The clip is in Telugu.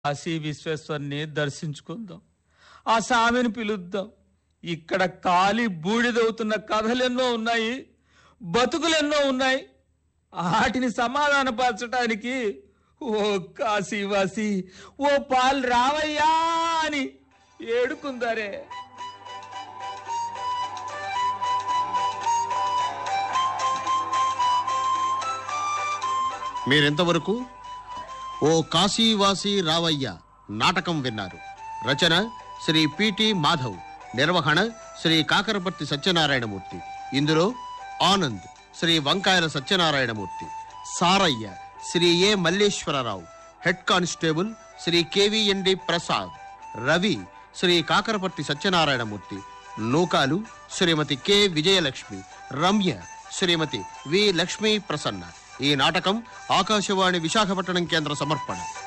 కాశీ విశ్వేశ్వరుని దర్శించుకుందాం ఆ స్వామిని పిలుద్దాం ఇక్కడ కాలి బూడిదవుతున్న కథలెన్నో ఉన్నాయి బతుకులెన్నో ఉన్నాయి వాటిని సమాధానపరచటానికి ఓ కాశీవాసి ఓ పాలు రావయ్యా అని ఏడుకుందారే మీరెంతవరకు ఓ కాశీవాసి రావయ్య నాటకం విన్నారు రచన శ్రీ పిటి మాధవ్ నిర్వహణ శ్రీ కాకరపర్తి సత్యనారాయణమూర్తి ఇందులో Anand Shri Vankayala Satyanarayanamurthy Sarayya Shri A Malleswararao head constable Shri KVND Prasad Ravi Shri Kakaraparthi Satyanarayanamurthy Nookalu Shrimati K Vijayalakshmi Ramya Shrimati V Lakshmi Prasanna ఈ నాటకం ఆకాశవాణి విశాఖపట్నం కేంద్ర సమర్పణ